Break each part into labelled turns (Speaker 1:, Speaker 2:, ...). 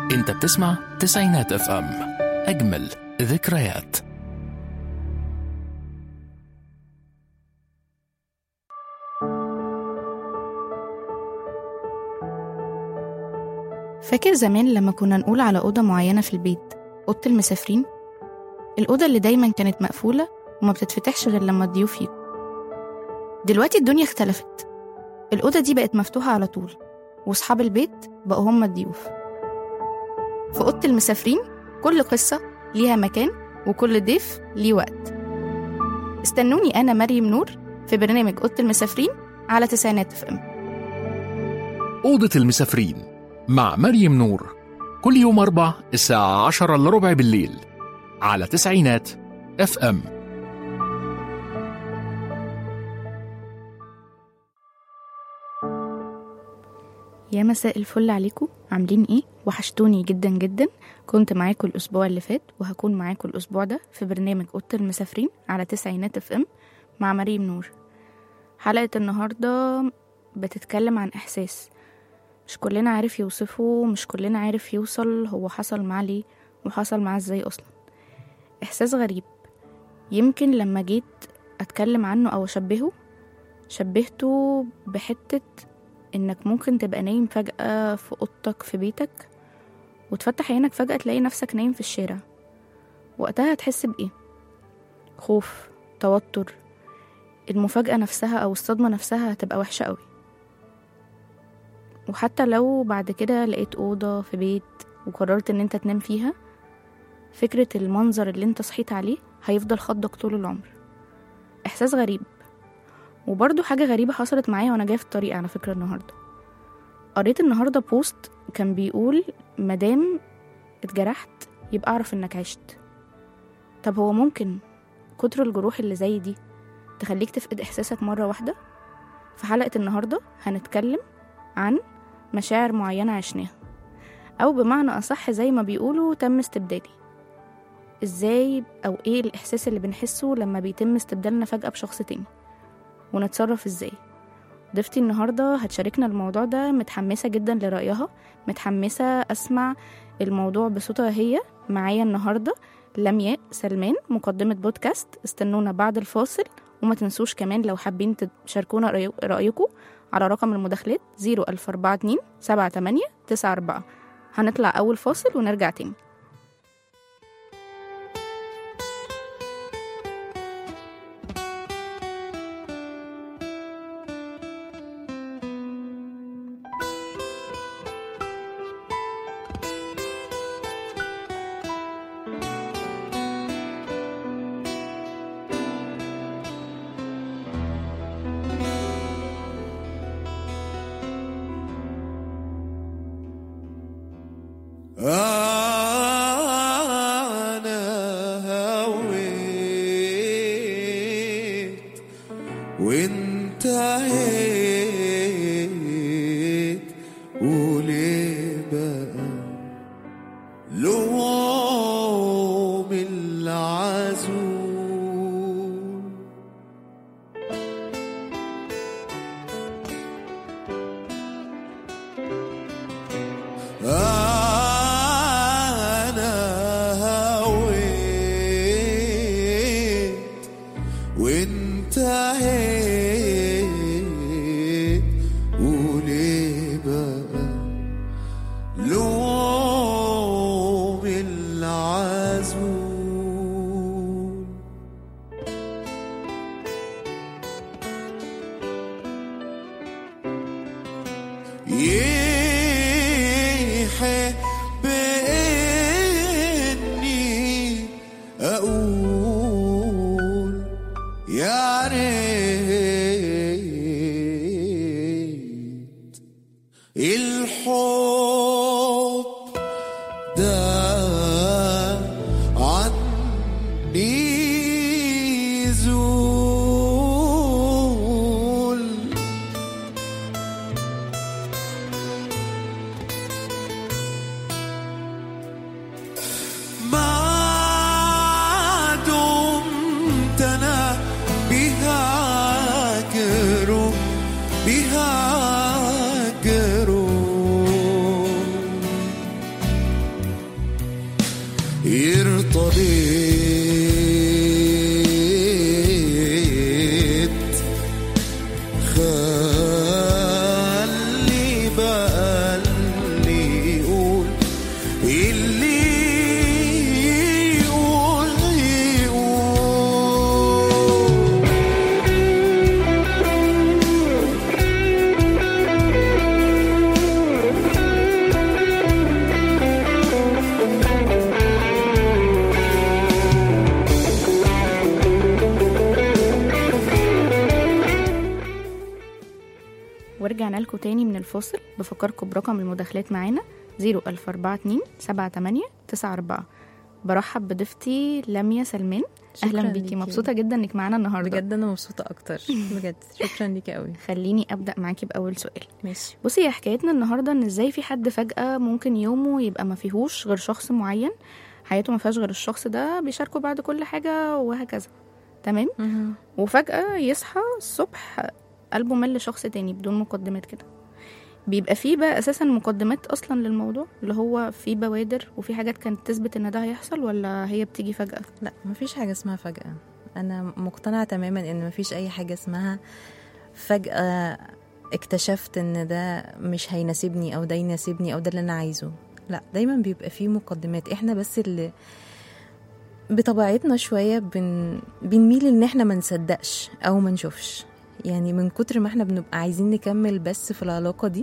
Speaker 1: انت بتسمع تسعينات اف ام اجمل ذكريات
Speaker 2: فاكر زمان لما كنا نقول على أوضة معينة في البيت أوضة المسافرين الأوضة اللي دايما كانت مقفولة وما بتتفتحش غير لما الضيوف يجوا دلوقتي الدنيا اختلفت الأوضة دي بقت مفتوحة على طول وأصحاب البيت بقوا هم الضيوف في أوضة المسافرين كل قصة ليها مكان وكل ضيف ليه وقت استنوني أنا مريم نور في برنامج أوضة المسافرين على تسعينات اف ام
Speaker 1: أوضة المسافرين مع مريم نور كل يوم أربع الساعة عشرة إلا ربع بالليل على تسعينات اف ام
Speaker 2: يا مساء الفل عليكم عاملين ايه وحشتوني جدا جدا كنت معاكم الاسبوع اللي فات وهكون معاكم الاسبوع ده في برنامج اوضه المسافرين على تسعينات اف ام مع مريم نور حلقه النهارده بتتكلم عن احساس مش كلنا عارف يوصفه مش كلنا عارف يوصل هو حصل معاه ليه وحصل معاه ازاي اصلا احساس غريب يمكن لما جيت اتكلم عنه او اشبهه شبهته بحته انك ممكن تبقى نايم فجأة في اوضتك في بيتك وتفتح عينك فجأة تلاقي نفسك نايم في الشارع وقتها هتحس بإيه؟ خوف توتر المفاجأة نفسها أو الصدمة نفسها هتبقى وحشة قوي وحتى لو بعد كده لقيت أوضة في بيت وقررت إن انت تنام فيها فكرة المنظر اللي انت صحيت عليه هيفضل خضك طول العمر إحساس غريب وبرضو حاجة غريبة حصلت معايا وأنا جاية في الطريق على فكرة النهاردة قريت النهاردة بوست كان بيقول مادام اتجرحت يبقى أعرف إنك عشت طب هو ممكن كتر الجروح اللي زي دي تخليك تفقد إحساسك مرة واحدة في حلقة النهاردة هنتكلم عن مشاعر معينة عشناها أو بمعنى أصح زي ما بيقولوا تم استبدالي إزاي أو إيه الإحساس اللي بنحسه لما بيتم استبدالنا فجأة بشخص تاني ونتصرف ازاي ضيفتي النهاردة هتشاركنا الموضوع ده متحمسة جدا لرأيها متحمسة أسمع الموضوع بصوتها هي معايا النهاردة لمياء سلمان مقدمة بودكاست استنونا بعد الفاصل وما تنسوش كمان لو حابين تشاركونا رأي- رأيكم على رقم المداخلات 00442 78 94 هنطلع أول فاصل ونرجع تاني
Speaker 3: أنا هويت وانتهيت وليه بقى لوم العزول أنا هويت وانتهيت وليه بقى لوم العزول يحب إني أقول يا ريت الحب ده عني زول ما دمت انا بهاجره بهاجره
Speaker 2: ورجعنا لكم تاني من الفاصل بفكركم برقم المداخلات معانا 01042 78 94 برحب بضيفتي لميا سلمان اهلا
Speaker 4: شكراً
Speaker 2: بيكي
Speaker 4: ليكي.
Speaker 2: مبسوطه جدا انك معانا النهارده
Speaker 4: بجد انا مبسوطه اكتر بجد شكرا ليكي قوي
Speaker 2: خليني ابدا معاكي باول سؤال
Speaker 4: ماشي
Speaker 2: بصي هي حكايتنا النهارده ان ازاي في حد فجاه ممكن يومه يبقى ما فيهوش غير شخص معين حياته ما فيهاش غير الشخص ده بيشاركه بعد كل حاجه وهكذا تمام وفجاه يصحى الصبح قلبه مل لشخص تاني بدون مقدمات كده بيبقى فيه بقى اساسا مقدمات اصلا للموضوع اللي هو في بوادر وفي حاجات كانت تثبت ان ده هيحصل ولا هي بتيجي فجاه
Speaker 4: لا مفيش حاجه اسمها فجاه انا مقتنعه تماما ان مفيش اي حاجه اسمها فجاه اكتشفت ان ده مش هيناسبني او ده يناسبني او ده اللي انا عايزه لا دايما بيبقى فيه مقدمات احنا بس اللي بطبيعتنا شويه بن... بنميل ان احنا ما نصدقش او ما نشوفش يعني من كتر ما احنا بنبقى عايزين نكمل بس في العلاقه دي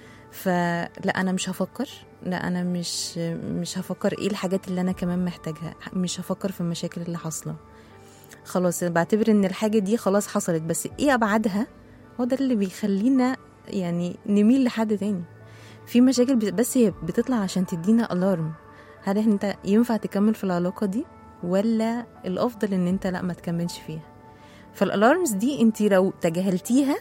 Speaker 4: فلا انا مش هفكر لا انا مش مش هفكر ايه الحاجات اللي انا كمان محتاجها مش هفكر في المشاكل اللي حاصله خلاص بعتبر ان الحاجه دي خلاص حصلت بس ايه ابعادها هو ده اللي بيخلينا يعني نميل لحد تاني في مشاكل بت- بس هي بتطلع عشان تدينا الارم هل انت ينفع تكمل في العلاقه دي ولا الافضل ان انت لا ما تكملش فيها فالالارمز دي انت لو تجاهلتيها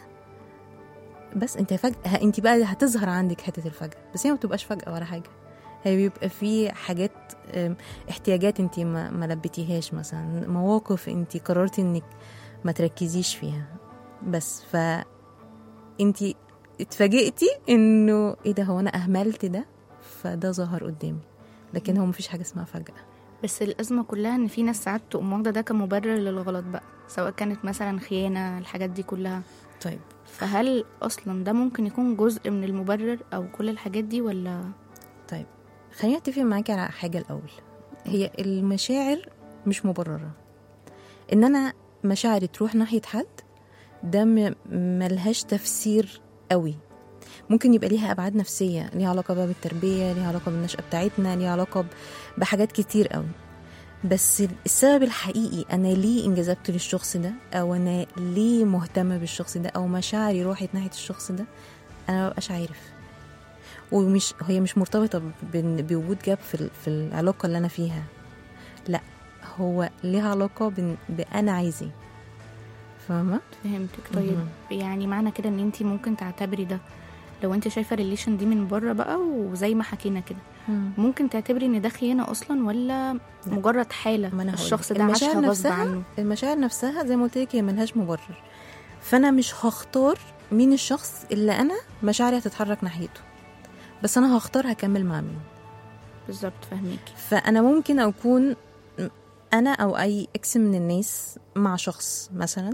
Speaker 4: بس انت فجأة انت بقى هتظهر عندك حتة الفجأة بس هي ما بتبقاش فجأة ولا حاجة هي بيبقى في حاجات ام، احتياجات انت ما, ما لبيتيهاش مثلا مواقف انت قررتي انك ما تركزيش فيها بس ف انت اتفاجئتي انه ايه ده هو انا اهملت ده فده ظهر قدامي لكن هو مفيش حاجة اسمها فجأة
Speaker 2: بس الأزمة كلها إن في ناس ساعات تقوم واخدة ده كمبرر للغلط بقى سواء كانت مثلا خيانة الحاجات دي كلها
Speaker 4: طيب
Speaker 2: فهل أصلا ده ممكن يكون جزء من المبرر أو كل الحاجات دي ولا
Speaker 4: طيب خليني اتفق معاكي على حاجة الأول هي المشاعر مش مبررة إن أنا مشاعري تروح ناحية حد ده م- ملهاش تفسير قوي ممكن يبقى ليها أبعاد نفسية ليها علاقة بقى بالتربية ليها علاقة بالنشأة بتاعتنا ليها علاقة ب- بحاجات كتير قوي بس السبب الحقيقي أنا ليه انجذبت للشخص ده أو أنا ليه مهتمة بالشخص ده أو مشاعري راحت ناحية الشخص ده أنا مبقاش عارف ومش هي مش مرتبطة بن- بوجود جاب في, ال- في العلاقة اللي أنا فيها لا هو ليها علاقة بن- بأنا عايزة إيه. فاهمة؟
Speaker 2: فهمتك طيب
Speaker 4: مهم.
Speaker 2: يعني معنى كده إن أنتي ممكن تعتبري ده لو أنت شايفة الريليشن دي من بره بقى وزي ما حكينا كده ممكن تعتبري إن ده خيانة أصلا ولا مجرد حالة
Speaker 4: ما أنا هقولك.
Speaker 2: الشخص ده
Speaker 4: المشاعر
Speaker 2: عاشها غصب
Speaker 4: نفسها-
Speaker 2: عنه
Speaker 4: المشاعر نفسها زي ما قلت لك هي ملهاش مبرر فأنا مش هختار مين الشخص اللي أنا مشاعري هتتحرك ناحيته بس أنا هختار هكمل مع مين
Speaker 2: بالظبط فهميكي
Speaker 4: فانا ممكن اكون انا او اي اكس من الناس مع شخص مثلا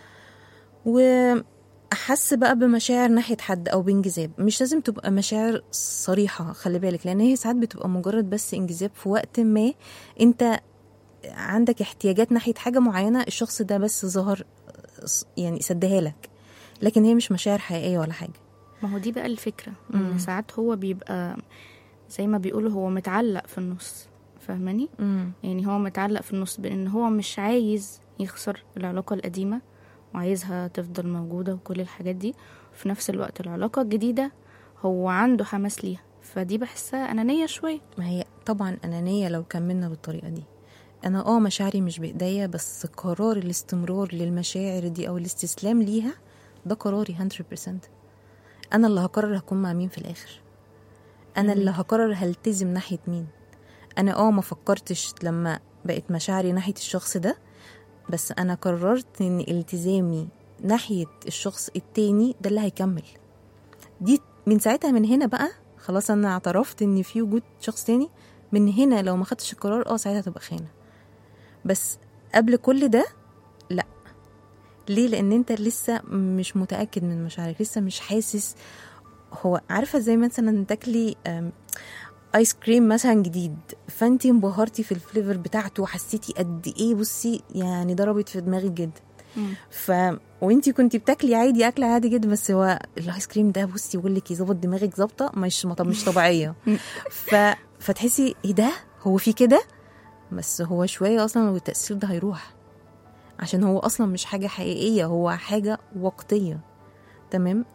Speaker 4: واحس بقى بمشاعر ناحيه حد او بانجذاب مش لازم تبقى مشاعر صريحه خلي بالك لان هي ساعات بتبقى مجرد بس انجذاب في وقت ما انت عندك احتياجات ناحيه حاجه معينه الشخص ده بس ظهر يعني سدها لك لكن هي مش مشاعر حقيقيه ولا حاجه
Speaker 2: ما هو دي بقى الفكرة إن
Speaker 4: مم.
Speaker 2: ساعات هو بيبقى زي ما بيقولوا هو متعلق في النص فاهماني
Speaker 4: امم
Speaker 2: يعني هو متعلق في النص بان هو مش عايز يخسر العلاقة القديمة وعايزها تفضل موجودة وكل الحاجات دي وفي نفس الوقت العلاقة الجديدة هو عنده حماس ليها فدي بحسها أنانية شوية
Speaker 4: ما هي طبعا أنانية لو كملنا بالطريقة دي أنا اه مشاعري مش بإيديا بس قرار الاستمرار للمشاعر دي أو الاستسلام ليها ده قراري 100% أنا اللي هقرر هكون مع مين في الآخر أنا اللي هقرر هلتزم ناحية مين أنا اه ما فكرتش لما بقت مشاعري ناحية الشخص ده بس أنا قررت إن التزامي ناحية الشخص التاني ده اللي هيكمل دي من ساعتها من هنا بقى خلاص انا اعترفت ان في وجود شخص تاني من هنا لو ما خدتش القرار اه ساعتها تبقى خيانه بس قبل كل ده لا ليه لان انت لسه مش متاكد من مشاعرك لسه مش حاسس هو عارفه زي مثلا تاكلي أم، ايس كريم مثلا جديد فانتي انبهرتي في الفليفر بتاعته وحسيتي قد ايه بصي يعني ضربت في دماغك جدا ف وانتي كنتي بتاكلي عادي اكل عادي جدا بس هو الايس كريم ده بصي يقول لك يظبط دماغك ظابطه مش طب مش طبيعيه ف... فتحسي ايه ده هو في كده بس هو شويه اصلا والتاثير ده هيروح عشان هو اصلا مش حاجه حقيقيه هو حاجه وقتيه تمام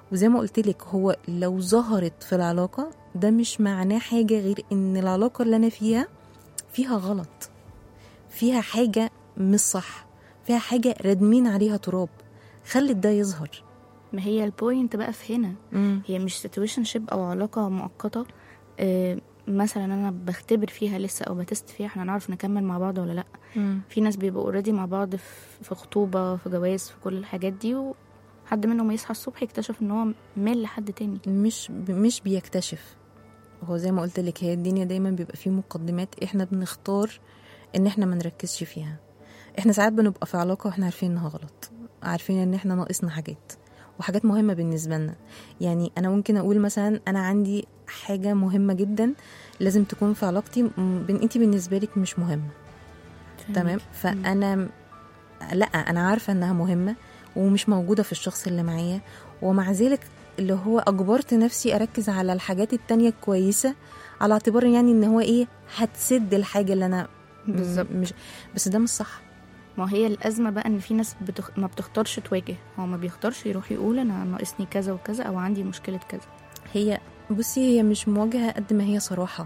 Speaker 4: وزي ما قلت لك هو لو ظهرت في العلاقة ده مش معناه حاجة غير ان العلاقة اللي انا فيها فيها غلط فيها حاجة مش صح فيها حاجة ردمين عليها تراب خلت ده يظهر
Speaker 2: ما هي البوينت بقى في هنا هي مش سيتويشن شيب او علاقه مؤقته آه، مثلا انا بختبر فيها لسه او بتست فيها احنا نعرف نكمل مع بعض ولا لا في ناس بيبقوا اوريدي مع بعض في في خطوبه في جواز في كل الحاجات دي وحد منهم يصحى الصبح يكتشف ان هو مال لحد تاني
Speaker 4: مش مش بيكتشف هو زي ما قلت لك هي الدنيا دايما بيبقى فيه مقدمات احنا بنختار ان احنا ما نركزش فيها احنا ساعات بنبقى في علاقه واحنا عارفين انها غلط عارفين ان احنا ناقصنا حاجات وحاجات مهمه بالنسبه لنا يعني انا ممكن اقول مثلا انا عندي حاجه مهمه جدا لازم تكون في علاقتي م- بين انت بالنسبه لك مش مهمه تمام فانا لا انا عارفه انها مهمه ومش موجوده في الشخص اللي معايا ومع ذلك اللي هو اجبرت نفسي اركز على الحاجات التانية الكويسه على اعتبار يعني ان هو ايه هتسد الحاجه اللي انا م-
Speaker 2: بالظبط.
Speaker 4: مش بس ده مش صح
Speaker 2: ما هي الازمه بقى ان في ناس بتخ... ما بتختارش تواجه هو ما بيختارش يروح يقول انا ناقصني كذا وكذا او عندي مشكله كذا
Speaker 4: هي بصي هي مش مواجهة قد ما هي صراحة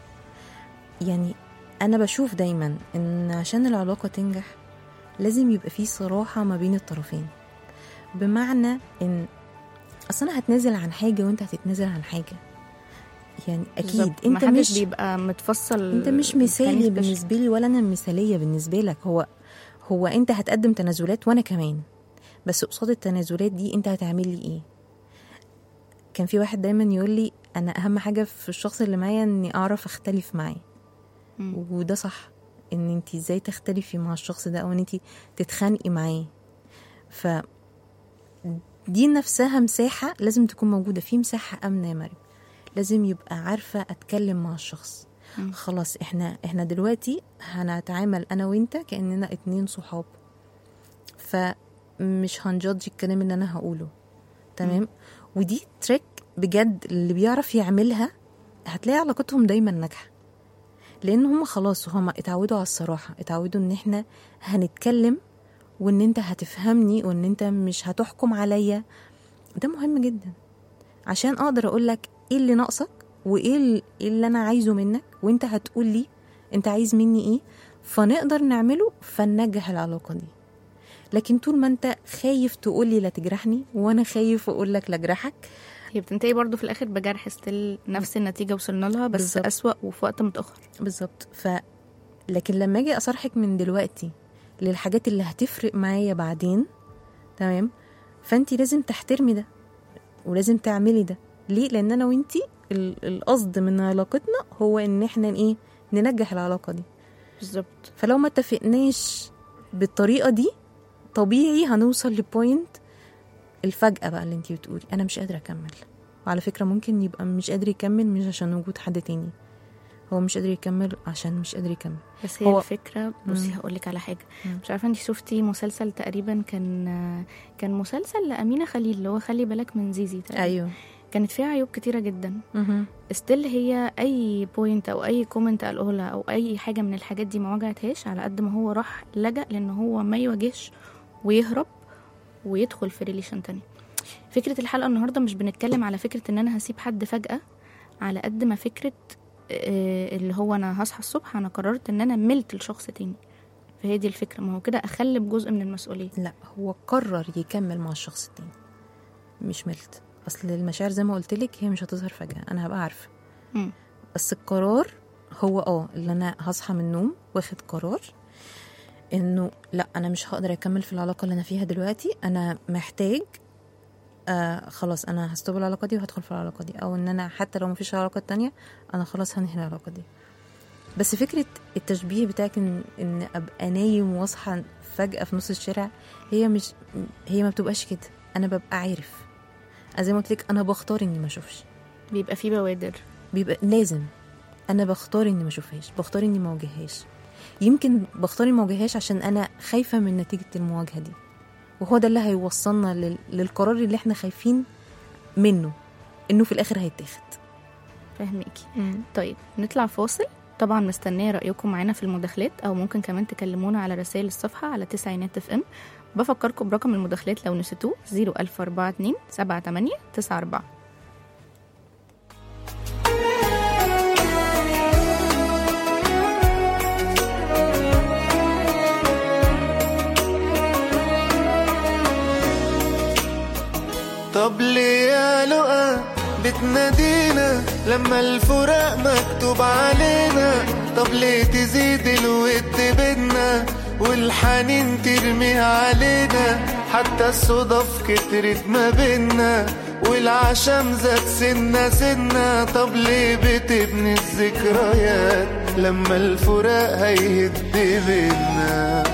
Speaker 4: يعني أنا بشوف دايما إن عشان العلاقة تنجح لازم يبقى في صراحة ما بين الطرفين بمعنى إن أصل أنا هتنازل عن حاجة وأنت هتتنازل عن حاجة يعني أكيد
Speaker 2: بالظبط.
Speaker 4: أنت
Speaker 2: محدش
Speaker 4: مش
Speaker 2: بيبقى متفصل
Speaker 4: أنت مش مثالي
Speaker 2: كان يفكش.
Speaker 4: بالنسبة لي ولا أنا مثالية بالنسبة لك هو هو أنت هتقدم تنازلات وأنا كمان بس قصاد التنازلات دي أنت هتعمل لي إيه كان في واحد دايما يقول لي انا اهم حاجه في الشخص اللي معايا اني اعرف اختلف معاه
Speaker 2: مم.
Speaker 4: وده صح ان انت ازاي تختلفي مع الشخص ده او ان انت تتخانقي معاه ف دي نفسها مساحه لازم تكون موجوده في مساحه امنه يا مريم لازم يبقى عارفه اتكلم مع الشخص
Speaker 2: مم.
Speaker 4: خلاص احنا احنا دلوقتي هنتعامل انا وانت كاننا اتنين صحاب فمش هنجادج الكلام اللي انا هقوله تمام ودي تريك بجد اللي بيعرف يعملها هتلاقي علاقتهم دايما ناجحه لان هم خلاص هم اتعودوا على الصراحه اتعودوا ان احنا هنتكلم وان انت هتفهمني وان انت مش هتحكم عليا ده مهم جدا عشان اقدر اقول لك ايه اللي ناقصك وايه ال- إيه اللي انا عايزه منك وانت هتقول لي انت عايز مني ايه فنقدر نعمله فننجح العلاقه دي لكن طول ما انت خايف تقول لي لا تجرحني وانا خايف اقول لك لا اجرحك
Speaker 2: هي بتنتهي برضو في الاخر بجرح ستيل نفس النتيجه وصلنا لها بس
Speaker 4: بالظبط.
Speaker 2: اسوأ وفي وقت متاخر
Speaker 4: بالظبط ف لكن لما اجي اصارحك من دلوقتي للحاجات اللي هتفرق معايا بعدين تمام فانت لازم تحترمي ده ولازم تعملي ده ليه لان انا وانتي ال- القصد من علاقتنا هو ان احنا ايه ننجح العلاقه دي
Speaker 2: بالظبط
Speaker 4: فلو ما اتفقناش بالطريقه دي طبيعي هنوصل لبوينت الفجأة بقى اللي انتي بتقولي انا مش قادرة اكمل وعلى فكرة ممكن يبقى مش قادر يكمل مش عشان وجود حد تاني هو مش قادر يكمل عشان مش قادر يكمل
Speaker 2: بس هي
Speaker 4: هو-
Speaker 2: الفكره بصي
Speaker 4: مم.
Speaker 2: هقول لك على حاجه
Speaker 4: مم.
Speaker 2: مش عارفه انت شفتي مسلسل تقريبا كان كان مسلسل لامينه خليل اللي هو خلي بالك من زيزي تقريبا
Speaker 4: ايوه
Speaker 2: كانت فيها عيوب كتيره جدا
Speaker 4: مهم.
Speaker 2: ستيل هي اي بوينت او اي كومنت قاله لها او اي حاجه من الحاجات دي ما وجعتهاش على قد ما هو راح لجأ لان هو ما يواجهش ويهرب ويدخل في ريليشن تاني فكره الحلقه النهارده مش بنتكلم على فكره ان انا هسيب حد فجاه على قد ما فكره آه، اللي هو انا هصحى الصبح انا قررت ان انا ملت لشخص تاني فهي دي الفكره ما هو كده اخلي بجزء من المسؤوليه
Speaker 4: لا هو قرر يكمل مع الشخص التاني مش ملت اصل المشاعر زي ما قلت لك هي مش هتظهر فجأة انا هبقى عارفة
Speaker 2: مم.
Speaker 4: بس القرار هو اه اللي انا هصحى من النوم واخد قرار انه لا انا مش هقدر اكمل في العلاقه اللي انا فيها دلوقتي انا محتاج آه خلاص انا هستوب العلاقه دي وهدخل في العلاقه دي او ان انا حتى لو مفيش علاقه تانية انا خلاص هنهي العلاقه دي بس فكره التشبيه بتاعك ان ان ابقى نايم واصحى فجاه في نص الشارع هي مش هي ما بتبقاش كده انا ببقى عارف أنا زي ما قلت لك انا بختار اني ما اشوفش
Speaker 2: بيبقى فيه بوادر
Speaker 4: بيبقى لازم انا بختار اني ما اشوفهاش بختار اني ما اواجههاش يمكن بختار اني ما اواجههاش عشان انا خايفه من نتيجه المواجهه دي وهو ده اللي هيوصلنا لل... للقرار اللي احنا خايفين منه انه في الاخر هيتاخد
Speaker 2: فاهميكي طيب نطلع فاصل طبعا مستنيه رايكم معانا في المداخلات او ممكن كمان تكلمونا على رسائل الصفحه على تسعينات اف ام بفكركم برقم المداخلات لو نسيتوه 01042 78 94
Speaker 3: طب ليه يا لقا بتنادينا لما الفراق مكتوب علينا طب ليه تزيد الود بينا والحنين ترميها علينا حتى الصدف كترت ما بينا والعشم زاد سنة سنة طب ليه بتبني الذكريات لما الفراق هيهد بينا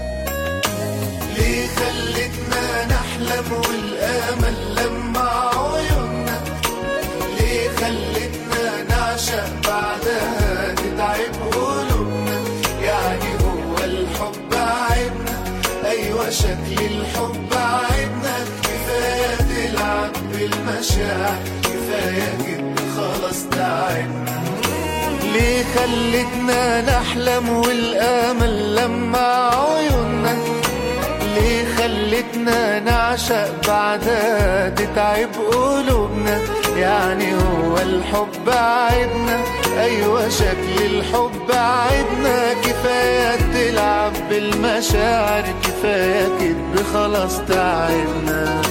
Speaker 3: ليه خلتنا نحلم والامل لما عيوننا ليه خلتنا نعشق بعدها تتعب قلوبنا يعني هو الحب عيبنا ايوه شكل الحب عيبنا كفايه تلعب بالمشاعر كفايه كده خلاص تعبنا ليه خلتنا نحلم والامل لما عيوننا ليه خلتنا نعشق بعدها تتعب قلوبنا يعني هو الحب عيبنا ايوه شكل الحب عيبنا كفايه تلعب بالمشاعر كفايه كدب خلاص تعبنا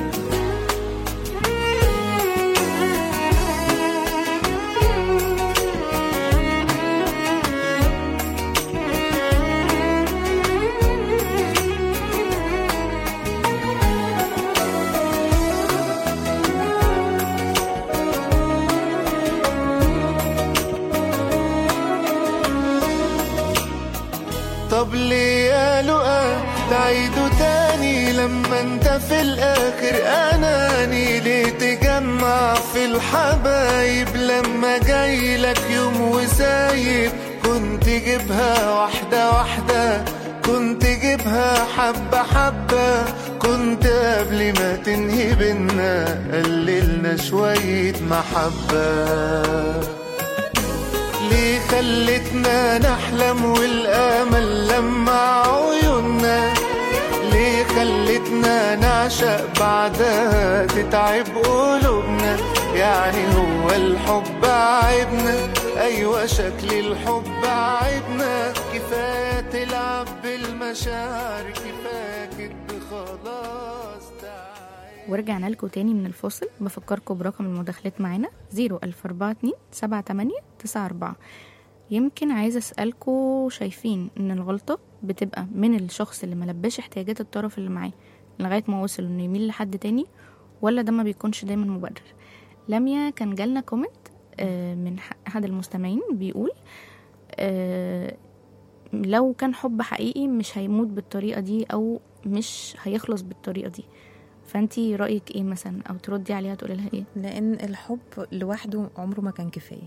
Speaker 3: طب ليه يا لقا تعيدوا تاني لما انت في الاخر اناني ليه تجمع في الحبايب لما جاي لك يوم وسايب كنت جيبها واحدة واحدة كنت جيبها حبة حبة كنت قبل ما تنهي بينا قللنا شوية محبة ليه خلتنا نحلم والامل لما عيوننا ليه خلتنا نعشق بعدها تتعب قلوبنا يعني هو الحب عيبنا ايوه شكل الحب عيبنا كفايه تلعب بالمشاعر كفايه كدب خلاص تعب
Speaker 2: ورجعنا لكم تاني من الفاصل بفكركم برقم المداخلات معانا 01042 78 94 يمكن عايزة أسألكوا شايفين إن الغلطة بتبقى من الشخص اللي ملباش احتياجات الطرف اللي معاه لغاية ما وصل إنه يميل لحد تاني ولا ده ما بيكونش دايما مبرر لميا كان جالنا كومنت آه، من ح- أحد المستمعين بيقول آه، لو كان حب حقيقي مش هيموت بالطريقة دي أو مش هيخلص بالطريقة دي فانتي رأيك ايه مثلا او تردي عليها تقولي لها ايه
Speaker 4: لان الحب لوحده عمره ما كان كفايه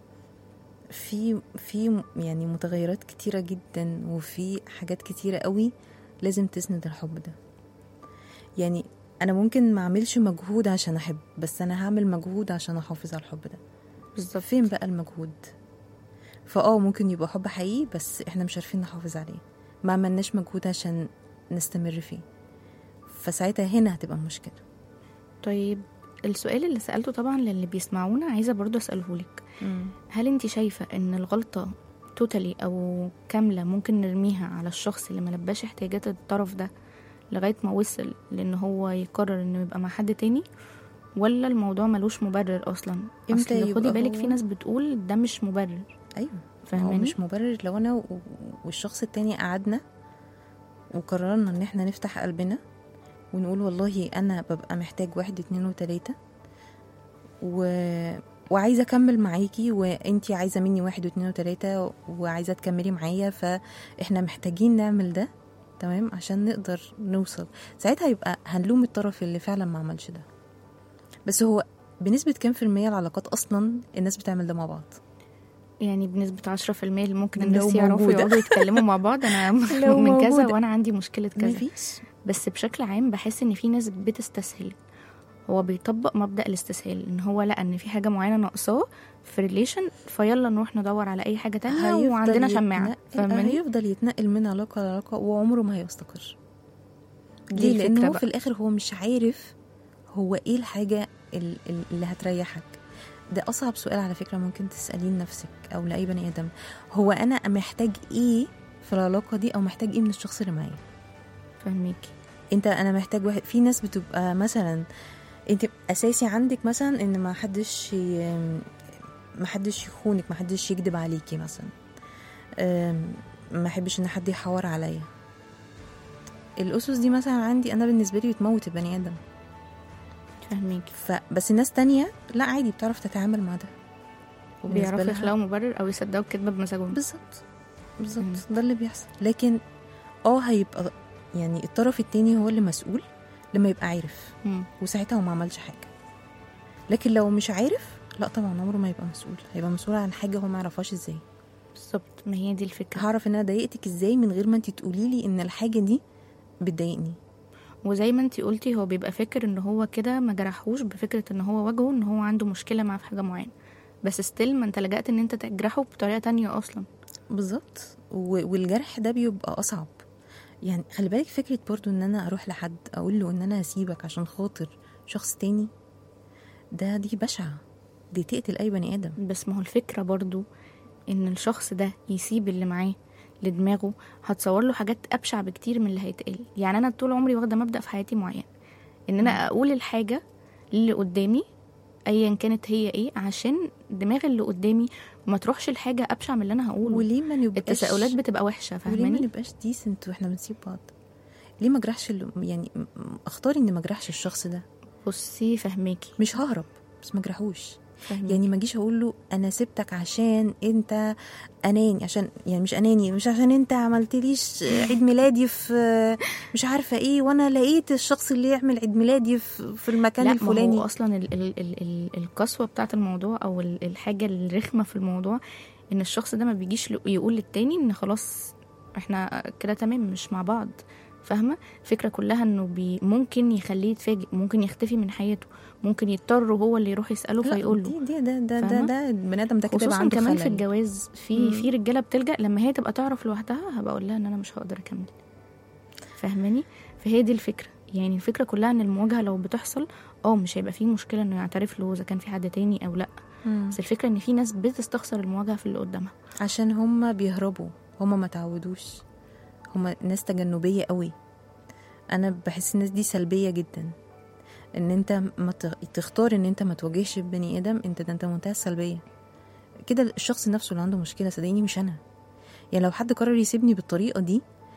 Speaker 4: في في يعني متغيرات كتيره جدا وفي حاجات كتيره قوي لازم تسند الحب ده يعني انا ممكن ما اعملش مجهود عشان احب بس انا هعمل مجهود عشان احافظ على الحب ده
Speaker 2: بالظبط
Speaker 4: فين بقى المجهود فاه ممكن يبقى حب حقيقي بس احنا مش عارفين نحافظ عليه ما عملناش مجهود عشان نستمر فيه فساعتها هنا هتبقى المشكله
Speaker 2: طيب السؤال اللي سألته طبعا للي بيسمعونا عايزة برضه أسألهولك هل انت شايفة ان الغلطة توتالي او كاملة ممكن نرميها على الشخص اللي ملباش احتياجات الطرف ده لغاية ما وصل لان هو يقرر انه يبقى مع حد تاني ولا الموضوع ملوش مبرر اصلا
Speaker 4: إمتى
Speaker 2: اصل خدي
Speaker 4: يبقى
Speaker 2: بالك
Speaker 4: هو-
Speaker 2: في ناس بتقول ده مش مبرر
Speaker 4: ايوه هو
Speaker 2: فاهماني
Speaker 4: مش مبرر لو انا و- والشخص التاني قعدنا وقررنا ان احنا نفتح قلبنا ونقول والله انا ببقى محتاج واحد اتنين وتلاتة و... وعايزة اكمل معاكي وانتي عايزة مني واحد واتنين وتلاتة وعايزة تكملي معايا فاحنا محتاجين نعمل ده تمام عشان نقدر نوصل ساعتها يبقى هنلوم الطرف اللي فعلا ما عملش ده بس هو بنسبة كام في المية العلاقات أصلا الناس بتعمل ده مع بعض
Speaker 2: يعني بنسبة عشرة في المية اللي ممكن
Speaker 4: لو
Speaker 2: الناس يعرفوا
Speaker 4: موجودة.
Speaker 2: يقعدوا يتكلموا مع بعض أنا
Speaker 4: لو
Speaker 2: من كذا
Speaker 4: موجودة.
Speaker 2: وأنا عندي مشكلة كذا
Speaker 4: مفيش
Speaker 2: بس بشكل عام بحس ان في ناس بتستسهل هو بيطبق مبدا الاستسهال ان هو لقى ان في حاجه معينه ناقصاه في ريليشن فيلا نروح ندور على اي حاجه تانية وعندنا
Speaker 4: يتنقل-
Speaker 2: شماعه فاهماني
Speaker 4: هيفضل يتنقل من علاقة لعلاقة وعمره ما هيستقر
Speaker 2: دي
Speaker 4: ليه لان
Speaker 2: الفكرة
Speaker 4: هو
Speaker 2: بقى.
Speaker 4: في الاخر هو مش عارف هو ايه الحاجه ال- ال- اللي هتريحك ده اصعب سؤال على فكره ممكن تساليه لنفسك او لاي بني ادم هو انا محتاج ايه في العلاقه دي او محتاج ايه من الشخص اللي معايا
Speaker 2: فهميكي
Speaker 4: انت انا محتاج واحد في ناس بتبقى مثلا انت اساسي عندك مثلا ان ما حدش ي- ما حدش يخونك ما حدش يكذب عليكي مثلا أم، ما احبش ان حد يحور عليا الاسس دي مثلا عندي انا بالنسبه لي بتموت البني ادم
Speaker 2: فهميكي
Speaker 4: فبس الناس تانية لا عادي بتعرف تتعامل مع ده وبالنسبة
Speaker 2: بيعرفوا
Speaker 4: لها-
Speaker 2: يخلقوا مبرر او يصدقوا الكذبه بمزاجهم
Speaker 4: بالظبط بالظبط ده اللي بيحصل لكن اه هيبقى يعني الطرف التاني هو اللي مسؤول لما يبقى عارف
Speaker 2: مم.
Speaker 4: وساعتها هو ما عملش حاجه لكن لو مش عارف لا طبعا عمره ما يبقى مسؤول هيبقى مسؤول عن حاجه هو ما يعرفهاش ازاي
Speaker 2: بالظبط ما هي دي الفكره
Speaker 4: هعرف ان انا ضايقتك ازاي من غير ما انت تقولي لي ان الحاجه دي بتضايقني
Speaker 2: وزي ما انتي قلتي هو بيبقى فاكر ان هو كده ما جرحوش بفكره ان هو واجهه ان هو عنده مشكله معاه في حاجه معينه بس ستيل ما انت لجأت ان انت تجرحه بطريقه تانية اصلا
Speaker 4: بالظبط و- والجرح ده بيبقى اصعب يعني خلي بالك فكره برضو ان انا اروح لحد اقول له ان انا هسيبك عشان خاطر شخص تاني ده دي بشعه دي تقتل اي بني ادم
Speaker 2: بس ما هو الفكره برضو ان الشخص ده يسيب اللي معاه لدماغه هتصور له حاجات ابشع بكتير من اللي هيتقال يعني انا طول عمري واخده مبدا في حياتي معين ان انا اقول الحاجه للي قدامي ايا كانت هي ايه عشان دماغ اللي قدامي ما تروحش الحاجه ابشع من اللي انا هقوله
Speaker 4: وليه ما نبقاش
Speaker 2: التساؤلات بتبقى وحشه
Speaker 4: وليه ما
Speaker 2: فاهماني
Speaker 4: نبقاش ديسنت واحنا بنسيب بعض ليه ما اجرحش اللي- يعني م- م- اختاري اني ما اجرحش الشخص ده
Speaker 2: بصي فهماكي
Speaker 4: مش ههرب بس ما اجرحوش
Speaker 2: فهماكي.
Speaker 4: يعني ما اجيش اقول له انا سبتك عشان انت اناني عشان يعني مش اناني مش عشان انت عملتليش عيد ميلادي في مش عارفه ايه وانا لقيت الشخص اللي يعمل عيد ميلادي في في المكان
Speaker 2: لا
Speaker 4: الفلاني
Speaker 2: ما هو اصلا ال ال ال ال القسوه بتاعت الموضوع او ال- الحاجه الرخمه في الموضوع ان الشخص ده ما بيجيش ل- يقول للتاني ان خلاص احنا كده تمام مش مع بعض فاهمه الفكره كلها انه بي ممكن يخليه يتفاجئ ممكن يختفي من حياته ممكن يضطر هو اللي يروح يساله
Speaker 4: لا،
Speaker 2: فيقول له
Speaker 4: دي دي ده ده ده,
Speaker 2: فاهمة؟
Speaker 4: ده البني ادم ده كده يبقى
Speaker 2: خصوصا
Speaker 4: عنده
Speaker 2: كمان في
Speaker 4: خلل.
Speaker 2: الجواز في
Speaker 4: مم.
Speaker 2: في رجاله بتلجا لما هي تبقى تعرف لوحدها هبقى اقول لها ان انا مش هقدر اكمل فاهماني فهي دي الفكره يعني الفكره كلها ان المواجهه لو بتحصل اه مش هيبقى فيه مشكله انه يعترف له اذا كان في حد تاني او لا
Speaker 4: مم.
Speaker 2: بس الفكره ان في ناس بتستخسر المواجهه في اللي قدامها
Speaker 4: عشان هم بيهربوا هم ما تعودوش هم ناس تجنبية قوي انا بحس الناس دي سلبية جدا ان انت ما ت- تختار ان انت ما تواجهش بني ادم انت ده انت منتهى السلبية كده الشخص نفسه اللي عنده مشكلة صدقيني مش انا يعني لو حد قرر يسيبني بالطريقة دي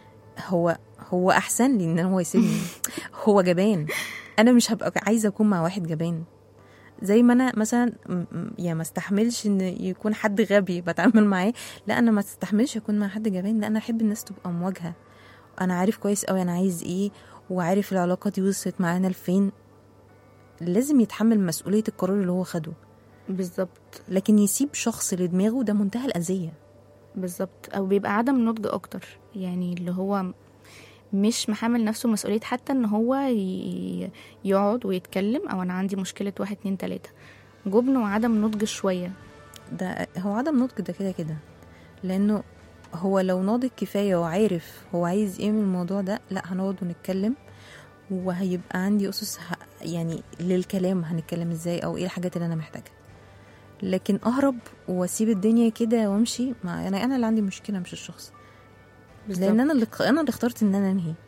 Speaker 4: هو هو احسن لي ان هو يسيبني هو جبان انا مش هبقى عايزة اكون مع واحد جبان زي ما انا مثلا م- م- يعني ما استحملش ان يكون حد غبي بتعامل معاه لا انا ما استحملش اكون مع حد جبان لا انا احب الناس تبقى مواجهه انا عارف كويس قوي انا عايز ايه وعارف العلاقه دي وصلت معانا لفين لازم يتحمل مسؤوليه القرار اللي هو خده
Speaker 2: بالظبط
Speaker 4: لكن يسيب شخص لدماغه ده منتهى الاذيه
Speaker 2: بالظبط او بيبقى عدم نضج اكتر يعني اللي هو مش محمل نفسه مسؤوليه حتى ان هو ي- يقعد ويتكلم او انا عندي مشكله واحد اتنين تلاته جبن وعدم نضج شويه
Speaker 4: ده هو عدم نضج ده كده كده لانه هو لو ناضج كفايه وعارف هو عايز ايه من الموضوع ده لا هنقعد ونتكلم وهيبقى عندي اسس ه... يعني للكلام هنتكلم ازاي او ايه الحاجات اللي انا محتاجها لكن اهرب واسيب الدنيا كده وامشي ما انا انا اللي عندي مشكله مش الشخص لان انا اللي انا اللي اخترت ان انا انهي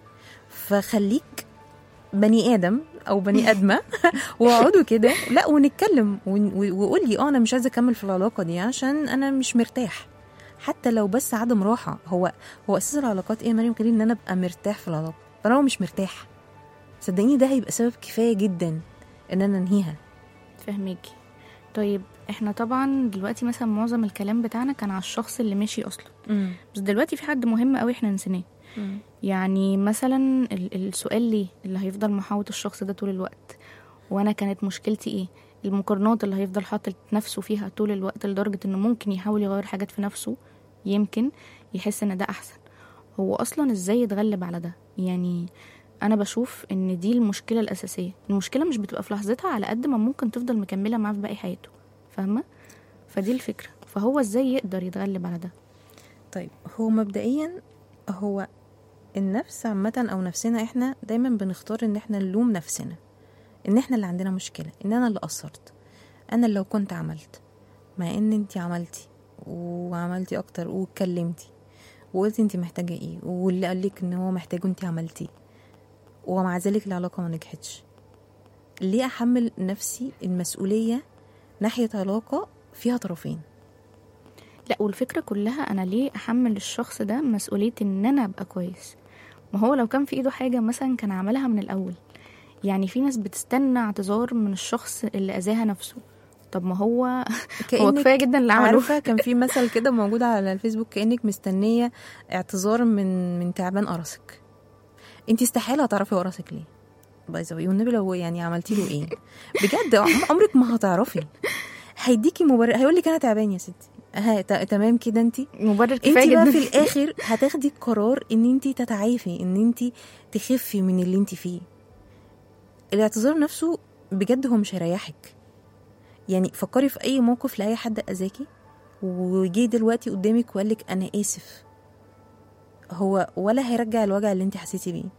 Speaker 4: فخليك بني ادم او بني ادمه واقعدوا كده لا ونتكلم ون- و- وقول لي اه انا مش عايزه اكمل في العلاقه دي عشان انا مش مرتاح حتى لو بس عدم راحه هو هو اساس العلاقات ايه يا مريم غير ان انا ابقى مرتاح في العلاقه فانا مش مرتاح صدقيني ده هيبقى سبب كفايه جدا ان انا انهيها
Speaker 2: فهميكي طيب احنا طبعا دلوقتي مثلا معظم الكلام بتاعنا كان على الشخص اللي ماشي اصلا بس دلوقتي في حد مهم قوي احنا نسيناه يعني مثلا ال- السؤال ليه اللي هيفضل محاوط الشخص ده طول الوقت وانا كانت مشكلتي ايه المقارنات اللي هيفضل حاطط نفسه فيها طول الوقت لدرجة انه ممكن يحاول يغير حاجات في نفسه يمكن يحس ان ده احسن هو اصلا ازاي يتغلب على ده يعني انا بشوف ان دي المشكلة الاساسية المشكلة مش بتبقى في لحظتها على قد ما ممكن تفضل مكملة معاه في باقي حياته فاهمة فدي الفكرة فهو ازاي يقدر يتغلب على ده
Speaker 4: طيب هو مبدئيا هو النفس عامة أو نفسنا إحنا دايما بنختار إن إحنا نلوم نفسنا إن إحنا اللي عندنا مشكلة إن أنا اللي قصرت أنا اللي لو كنت عملت مع إن أنت عملتي وعملتي أكتر واتكلمتي وقلتي أنت محتاجة إيه واللي قالك إن هو محتاجه أنت عملتيه ومع ذلك العلاقة ما نجحتش ليه أحمل نفسي المسؤولية ناحية علاقة فيها طرفين
Speaker 2: لا والفكرة كلها أنا ليه أحمل الشخص ده مسؤولية إن أنا أبقى كويس ما هو لو كان في إيده حاجة مثلا كان عملها من الأول يعني في ناس بتستنى اعتذار من الشخص اللي أذاها نفسه طب ما هو هو
Speaker 4: كأنك
Speaker 2: كفاية جدا اللي عمله
Speaker 4: عارفة كان في مثل كده موجود على الفيسبوك كأنك مستنية اعتذار من من تعبان قرصك انت استحالة هتعرفي قرصك ليه باي ذا والنبي لو يعني عملتي له ايه بجد عم- عمرك ما هتعرفي هيديكي مبرر هيقول لك انا تعبان يا ستي ها ت- تمام كده انت
Speaker 2: مبرر
Speaker 4: انت
Speaker 2: كفاية
Speaker 4: بقى
Speaker 2: جدا
Speaker 4: في الاخر هتاخدي القرار ان انت تتعافي ان انت تخفي من اللي انت فيه الاعتذار نفسه بجد هو مش هيريحك يعني فكري في اي موقف لاي حد اذاكي وجي دلوقتي قدامك وقال لك انا اسف هو ولا هيرجع الوجع اللي انت حسيتي بيه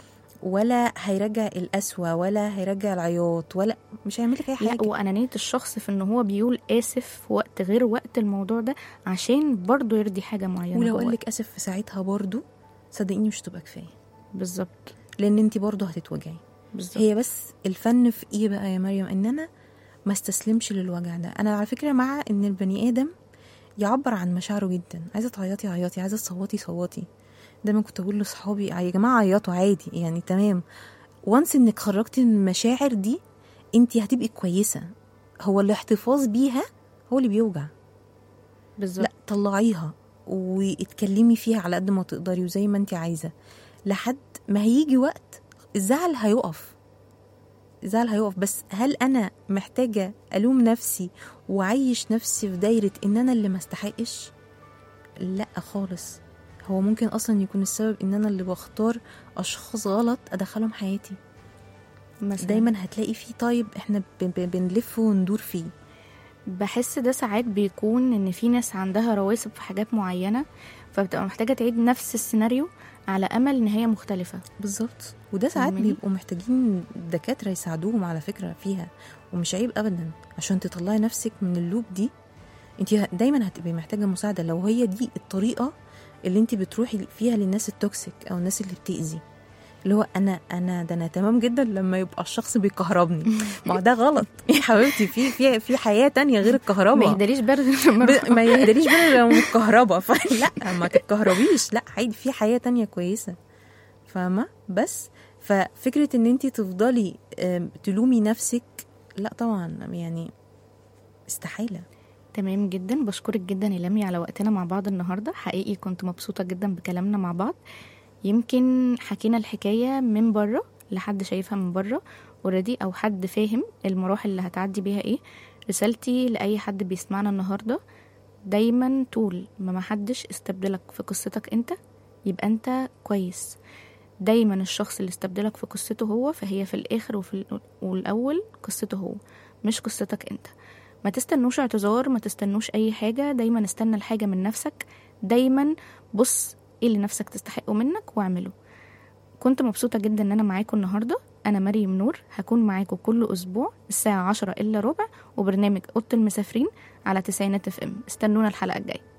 Speaker 4: ولا هيرجع القسوة ولا هيرجع العياط ولا مش هيعمل لك اي
Speaker 2: لا
Speaker 4: حاجة
Speaker 2: وأنانية الشخص في إن هو بيقول آسف في وقت غير وقت الموضوع ده عشان برضه يرضي حاجة معينة
Speaker 4: ولو
Speaker 2: جواه.
Speaker 4: قال لك اسف في ساعتها برضو صدقيني مش هتبقى كفايه
Speaker 2: بالظبط
Speaker 4: لان انت برضو هتتوجعي
Speaker 2: بالظبط
Speaker 4: هي بس الفن في ايه بقى يا مريم ان انا ما استسلمش للوجع ده انا على فكره مع ان البني ادم يعبر عن مشاعره جدا عايزه تعيطي عيطي عايزه تصوتي صوتي دايما كنت اقول لاصحابي يا جماعه عيطوا عادي يعني تمام وانس انك خرجتي من المشاعر دي انت هتبقي كويسه هو الاحتفاظ بيها هو اللي بيوجع
Speaker 2: بالظبط
Speaker 4: لا طلعيها واتكلمي فيها على قد ما تقدري وزي ما انت عايزه لحد ما هيجي وقت الزعل هيقف الزعل هيقف بس هل انا محتاجه الوم نفسي واعيش نفسي في دايره ان انا اللي ما استحقش لا خالص هو ممكن اصلا يكون السبب ان انا اللي بختار اشخاص غلط ادخلهم حياتي
Speaker 2: مثلا
Speaker 4: دايما هتلاقي فيه طيب احنا ب- ب- بنلف وندور فيه
Speaker 2: بحس ده ساعات بيكون ان في ناس عندها رواسب في حاجات معينه فبتبقى محتاجه تعيد نفس السيناريو على امل نهايه مختلفه
Speaker 4: بالظبط وده ساعات
Speaker 2: فاهماني؟
Speaker 4: بيبقوا محتاجين دكاترة يساعدوهم على فكرة فيها ومش عيب أبدا عشان تطلعي نفسك من اللوب دي انت دايما هتبقي محتاجة مساعدة لو هي دي الطريقة اللي انت بتروحي فيها للناس التوكسيك أو الناس اللي بتأذي اللي هو انا انا ده انا تمام جدا لما يبقى الشخص بيكهربني ما هو ده غلط يا حبيبتي في في في حياه تانية غير
Speaker 2: ما
Speaker 4: الكهرباء
Speaker 2: يهدريش برد لما
Speaker 4: ب- ما يهدريش بالي لو متكهربة فلا ما تتكهربيش لا عادي في حياة تانية كويسة فاهمة بس ففكرة ان انت تفضلي آم، تلومي نفسك لا طبعا يعني استحالة
Speaker 2: تمام جدا بشكرك جدا يا لمي على وقتنا مع بعض النهارده حقيقي كنت مبسوطه جدا بكلامنا مع بعض يمكن حكينا الحكايه من بره لحد شايفها من بره اوريدي او حد فاهم المراحل اللي هتعدي بيها ايه رسالتي لاي حد بيسمعنا النهارده دايما طول ما محدش استبدلك في قصتك انت يبقى انت كويس دايما الشخص اللي استبدلك في قصته هو فهي في الاخر وفي ال- والاول قصته هو مش قصتك انت ما تستنوش اعتذار ما تستنوش اي حاجه دايما استنى الحاجه من نفسك دايما بص ايه اللي نفسك تستحقه منك واعمله كنت مبسوطه جدا ان انا معاكم النهارده انا مريم نور هكون معاكم كل اسبوع الساعه عشرة الا ربع وبرنامج اوضه المسافرين على تسعينات اف ام استنونا الحلقه الجايه